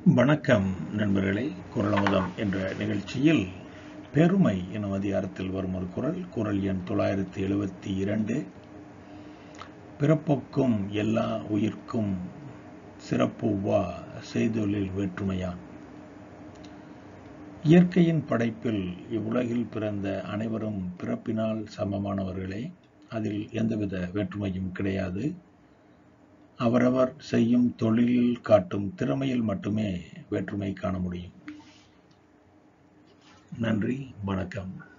வணக்கம் நண்பர்களே குரலமுதம் என்ற நிகழ்ச்சியில் பெருமை எனும் அதிகாரத்தில் வரும் ஒரு குரல் குரல் எண் தொள்ளாயிரத்தி எழுபத்தி இரண்டு பிறப்புக்கும் எல்லா உயிர்க்கும் சிறப்புவா செய்தொழில் வேற்றுமையான் இயற்கையின் படைப்பில் இவ்வுலகில் பிறந்த அனைவரும் பிறப்பினால் சமமானவர்களே அதில் எந்தவித வேற்றுமையும் கிடையாது அவரவர் செய்யும் தொழிலில் காட்டும் திறமையில் மட்டுமே வேற்றுமை காண முடியும் நன்றி வணக்கம்